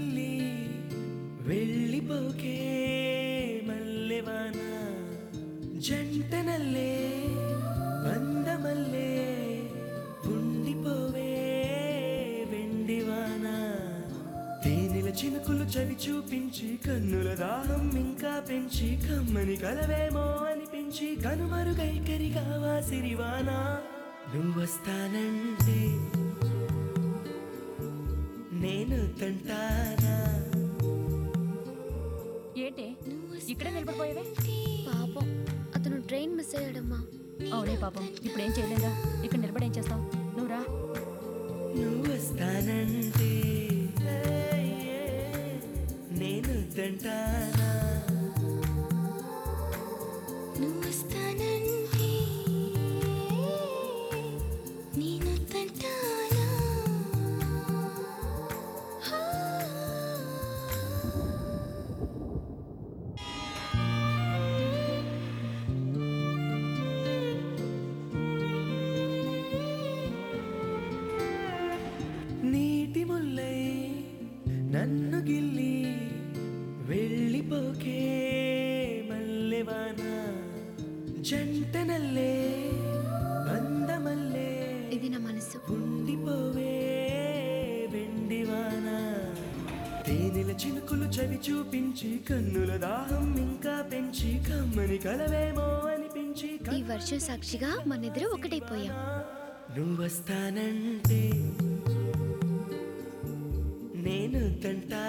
గిల్లి వెళ్ళిపోకే మల్లెవాన జంటనల్లే బందమల్లే ఉండిపోవే వెండివాన తేనెల చినుకులు చవి చూపించి కన్నుల దాహం ఇంకా పెంచి కమ్మని కలవేమో అనిపించి కనుమరుగైకరిగా వాసిరివానా నువ్వొస్తానంటే నేను తంటానా ఏంటే ఇక్కడే నిలబడిపోయావే పాపం అతను ట్రైన్ మిస్ అయ్యాడమ్మా అవునే పాపం ఇప్పుడు ఏం చేయలేదా ఇక్కడ నిలబడి ఏం చేస్తావు నువ్వు రా నువ్వు వస్తానంటే నేను తంటానా నువ్వు వస్తానంటే నేను తంటానా నీటి ముల్లై నన్ను గిల్లి వెళ్ళిపోకే మల్లెవాన జంటనల్లే బందమల్లే ఇది నా మనసు ఉండిపోవే వెండివాన తేనెల చినుకులు చవి చూపించి కన్నుల దాహం ఇంకా పెంచి కమ్మని కలవేమో అనిపించి ఈ వర్షం సాక్షిగా మనిద్దరం ఒకటైపోయాం నువ్వొస్తానంటే నేను తంటా